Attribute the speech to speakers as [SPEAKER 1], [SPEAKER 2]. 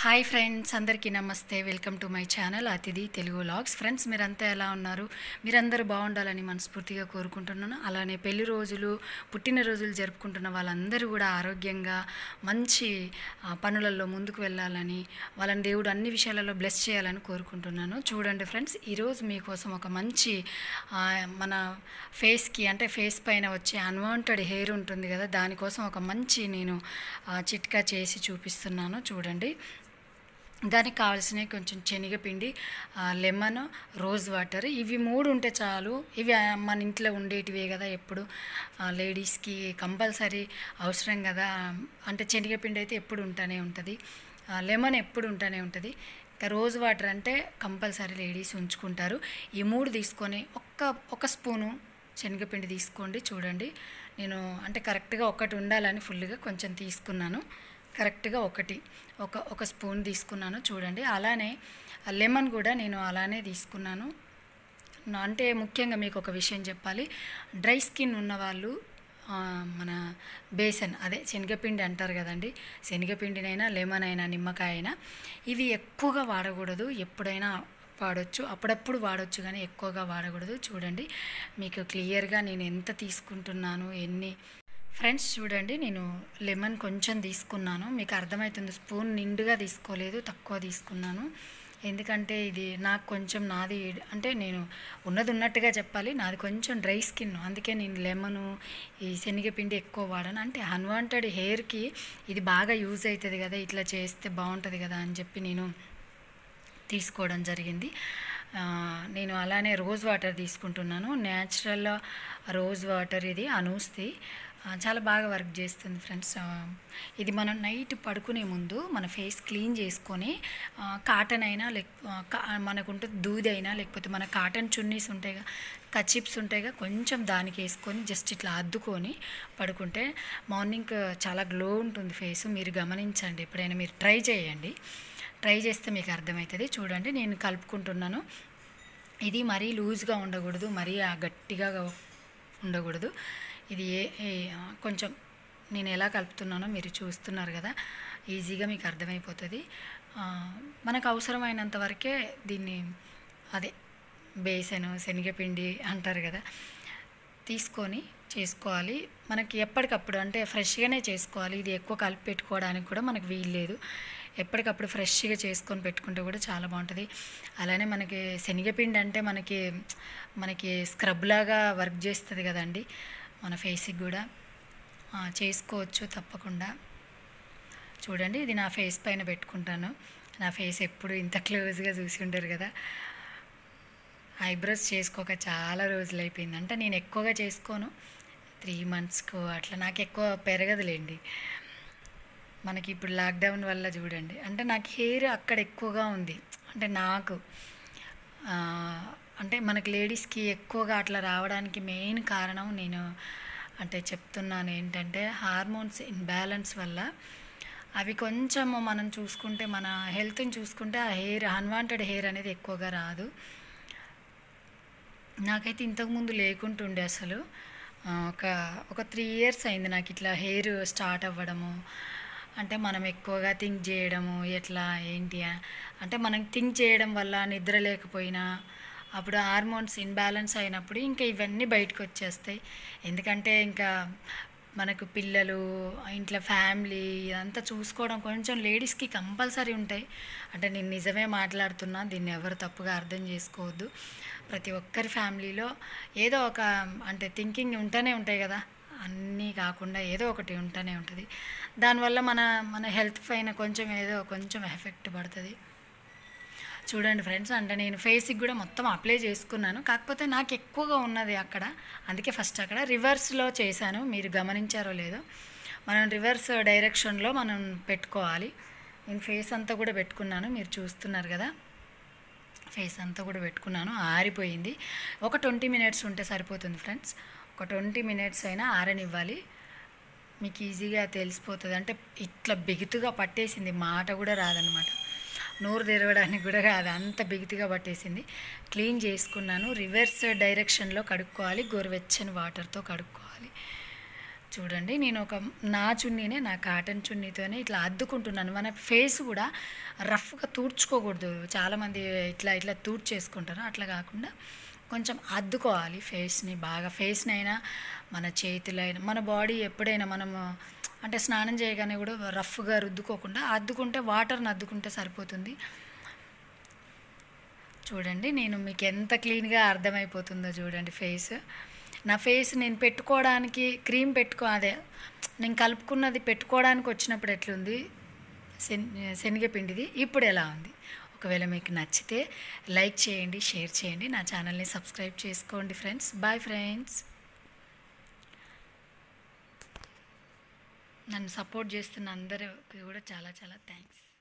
[SPEAKER 1] hi friends అందరికీ నమస్తే welcome to my channel అతిథి తెలుగు లాగ్స్ ఫ్రెండ్స్ మీరంతా ఎలా ఉన్నారు మీరందరూ బాగుండాలని మనస్ఫూర్తిగా కోరుకుంటున్నాను అలానే పెళ్లి రోజులు పుట్టినరోజులు జరుపుకుంటున్న వాళ్ళందరూ కూడా ఆరోగ్యంగా మంచి ఆ, పనులలో ముందుకు వెళ్ళాలని వాళ్ళని దేవుడు అన్ని విషయాలలో బ్లెస్ చేయాలని కోరుకుంటున్నాను చూడండి ఫ్రెండ్స్ ఈరోజు మీకోసం ఒక మంచి ఆ, మన ఫేస్కి అంటే ఫేస్ పైన వచ్చే అన్వాంటెడ్ హెయిర్ ఉంటుంది కదా దానికోసం ఒక మంచి నేను ఆ, చిట్కా చేసి చూపిస్తున్నాను చూడండి దానికి కావాల్సినవి కొంచెం శనగపిండి ఆ, లెమన్ రోజ్ వాటర్ ఇవి మూడు ఉంటే చాలు ఇవి ఆ, మన ఇంట్లో ఉండేటివే కదా ఎప్పుడు ఆ, లేడీస్కి కంపల్సరీ అవసరం కదా అంటే శనగపిండి అయితే ఎప్పుడు ఉంటానే ఉంటుంది ఆ, లెమన్ ఎప్పుడు ఉంటానే ఉంటుంది ఇంకా రోజ్ వాటర్ అంటే కంపల్సరీ లేడీస్ ఉంచుకుంటారు ఈ మూడు తీసుకొని ఒక్క ఒక స్పూను శనగపిండి తీసుకోండి చూడండి నేను అంటే కరెక్ట్గా ఒకటి ఉండాలని ఫుల్గా కొంచెం తీసుకున్నాను కరెక్ట్గా ఒకటి ఒక ఒక స్పూన్ తీసుకున్నాను చూడండి అలానే లెమన్ కూడా నేను అలానే తీసుకున్నాను నా- అంటే ముఖ్యంగా మీకు ఒక విషయం చెప్పాలి డ్రై స్కిన్ ఉన్నవాళ్ళు ఆ, మన బేసన్ అదే శనగపిండి అంటారు కదండి శనగపిండినైనా లెమన్ అయినా నిమ్మకాయ అయినా ఇవి ఎక్కువగా వాడకూడదు ఎప్పుడైనా వాడొచ్చు అప్పుడప్పుడు వాడొచ్చు కానీ ఎక్కువగా వాడకూడదు చూడండి మీకు క్లియర్గా నేను ఎంత తీసుకుంటున్నాను ఎన్ని ఫ్రెండ్స్ చూడండి నేను లెమన్ కొంచెం తీసుకున్నాను మీకు అర్థమవుతుంది స్పూన్ నిండుగా తీసుకోలేదు తక్కువ తీసుకున్నాను ఎందుకంటే ఇది నాకు కొంచెం నాది అంటే నేను ఉన్నది ఉన్నట్టుగా చెప్పాలి నాది కొంచెం డ్రై స్కిన్ అందుకే నేను లెమను ఈ శనగపిండి ఎక్కువ వాడను అంటే అన్వాంటెడ్ హెయిర్కి ఇది బాగా యూజ్ అవుతుంది కదా ఇట్లా చేస్తే బాగుంటుంది కదా అని చెప్పి నేను తీసుకోవడం జరిగింది ఆ, నేను అలానే రోజ్ వాటర్ తీసుకుంటున్నాను న్యాచురల్ రోజ్ వాటర్ ఇది అనూస్ది ఆ, చాలా బాగా వర్క్ చేస్తుంది ఫ్రెండ్స్ ఆ, ఇది మనం నైట్ పడుకునే ముందు మన ఫేస్ క్లీన్ చేసుకొని ఆ, కాటన్ అయినా లేక ఆ, కా- మనకుంటుంది దూది అయినా లేకపోతే మన కాటన్ చున్నీస్ ఉంటాయిగా కచిప్స్ ఉంటాయిగా కొంచెం దానికి వేసుకొని జస్ట్ ఇట్లా అద్దుకొని పడుకుంటే మార్నింగ్ చాలా గ్లో ఉంటుంది ఫేస్ మీరు గమనించండి ఎప్పుడైనా మీరు ట్రై చేయండి ట్రై చేస్తే మీకు అర్థమవుతుంది చూడండి నేను కలుపుకుంటున్నాను ఇది మరీ లూజ్గా ఉండకూడదు మరీ ఆ గట్టిగా ఉండకూడదు ఇది ఏ ఏ- కొంచెం నేను ఎలా కలుపుతున్నానో మీరు చూస్తున్నారు కదా ఈజీగా మీకు అర్థమైపోతుంది ఆ, మనకు అవసరమైనంత వరకే దీన్ని అదే బేసను శనగపిండి అంటారు కదా తీసుకొని చేసుకోవాలి మనకి ఎప్పటికప్పుడు అంటే ఫ్రెష్గానే చేసుకోవాలి ఇది ఎక్కువ కలిపి పెట్టుకోవడానికి కూడా మనకు వీలు లేదు ఎప్పటికప్పుడు ఫ్రెష్గా చేసుకొని పెట్టుకుంటే కూడా చాలా బాగుంటుంది అలానే మనకి శనగపిండి అంటే మనకి మనకి స్క్రబ్ లాగా వర్క్ చేస్తుంది కదండి మన ఫేస్కి కూడా ఆ, చేసుకోవచ్చు తప్పకుండా చూడండి ఇది నా ఫేస్ పైన పెట్టుకుంటాను నా ఫేస్ ఎప్పుడు ఇంత క్లోజ్గా చూసి ఉంటారు కదా ఐబ్రోస్ చేసుకోక చాలా రోజులు అయిపోయింది అంటే నేను ఎక్కువగా చేసుకోను త్రీ మంత్స్కు అట్లా నాకు ఎక్కువ పెరగదులేండి మనకి ఇప్పుడు లాక్డౌన్ వల్ల చూడండి అంటే నాకు హెయిర్ అక్కడ ఎక్కువగా ఉంది అంటే నాకు ఆ, అంటే మనకి లేడీస్కి ఎక్కువగా అట్లా రావడానికి మెయిన్ కారణం నేను అంటే చెప్తున్నాను ఏంటంటే హార్మోన్స్ ఇన్బ్యాలెన్స్ వల్ల అవి కొంచెం మనం చూసుకుంటే మన హెల్త్ని చూసుకుంటే ఆ హెయిర్ అన్వాంటెడ్ హెయిర్ అనేది ఎక్కువగా రాదు నాకైతే ఇంతకుముందు లేకుంటుండే అసలు ఆ, ఒక ఒక త్రీ ఇయర్స్ అయింది నాకు ఇట్లా హెయిర్ స్టార్ట్ అవ్వడము అంటే మనం ఎక్కువగా థింక్ చేయడము ఎట్లా ఏంటి ఆ- అంటే మనం థింక్ చేయడం వల్ల నిద్ర లేకపోయినా అప్పుడు హార్మోన్స్ ఇన్బ్యాలెన్స్ అయినప్పుడు ఇంకా ఇవన్నీ బయటకు వచ్చేస్తాయి ఎందుకంటే ఇంకా మనకు పిల్లలు ఇంట్లో ఫ్యామిలీ ఇదంతా చూసుకోవడం కొంచెం లేడీస్కి కంపల్సరీ ఉంటాయి అంటే నేను నిజమే మాట్లాడుతున్నా దీన్ని ఎవరు తప్పుగా అర్థం చేసుకోవద్దు ప్రతి ఒక్కరి ఫ్యామిలీలో ఏదో ఒక అంటే థింకింగ్ ఉంటూనే ఉంటాయి కదా అన్నీ కాకుండా ఏదో ఒకటి ఉంటూనే ఉంటుంది దానివల్ల మన మన హెల్త్ పైన కొంచెం ఏదో కొంచెం ఎఫెక్ట్ పడుతుంది చూడండి ఫ్రెండ్స్ అంటే నేను ఫేస్కి కూడా మొత్తం అప్లై చేసుకున్నాను కాకపోతే నాకు ఎక్కువగా ఉన్నది అక్కడ అందుకే ఫస్ట్ అక్కడ రివర్స్లో చేశాను మీరు గమనించారో లేదో మనం రివర్స్ డైరెక్షన్లో మనం పెట్టుకోవాలి నేను ఫేస్ అంతా కూడా పెట్టుకున్నాను మీరు చూస్తున్నారు కదా ఫేస్ అంతా కూడా పెట్టుకున్నాను ఆరిపోయింది ఒక ట్వంటీ మినిట్స్ ఉంటే సరిపోతుంది ఫ్రెండ్స్ ఒక ట్వంటీ మినిట్స్ అయినా ఆరనివ్వాలి మీకు ఈజీగా తెలిసిపోతుంది అంటే ఇట్లా బిగుతుగా పట్టేసింది మాట కూడా రాదనమాట నోరు తెరవడానికి కూడా కాదు అంత బిగుతుగా పట్టేసింది క్లీన్ చేసుకున్నాను రివర్స్ డైరెక్షన్లో కడుక్కోవాలి గోరువెచ్చని వాటర్తో కడుక్కోవాలి చూడండి నేను ఒక నా చున్నీనే నా కాటన్ చున్నీతోనే ఇట్లా అద్దుకుంటున్నాను మన ఫేస్ కూడా రఫ్గా తూడ్చుకోకూడదు చాలామంది ఇట్లా ఇట్లా తూడ్చేసుకుంటారు అట్లా కాకుండా కొంచెం అద్దుకోవాలి ఫేస్ని బాగా ఫేస్ని అయినా మన చేతులైనా మన బాడీ ఎప్పుడైనా మనము అంటే స్నానం చేయగానే కూడా రఫ్గా రుద్దుకోకుండా అద్దుకుంటే వాటర్ని అద్దుకుంటే సరిపోతుంది చూడండి నేను మీకు ఎంత క్లీన్గా అర్థమైపోతుందో చూడండి ఫేస్ నా ఫేస్ నేను పెట్టుకోవడానికి క్రీమ్ పెట్టుకో అదే నేను కలుపుకున్నది పెట్టుకోవడానికి వచ్చినప్పుడు ఎట్లుంది శన్ శనగపిండిది ఇప్పుడు ఎలా ఉంది ఒకవేళ మీకు నచ్చితే లైక్ చేయండి షేర్ చేయండి నా ఛానల్ని సబ్స్క్రైబ్ చేసుకోండి ఫ్రెండ్స్ బాయ్ ఫ్రెండ్స్ నన్ను సపోర్ట్ చేస్తున్న అందరికి కూడా చాలా చాలా థ్యాంక్స్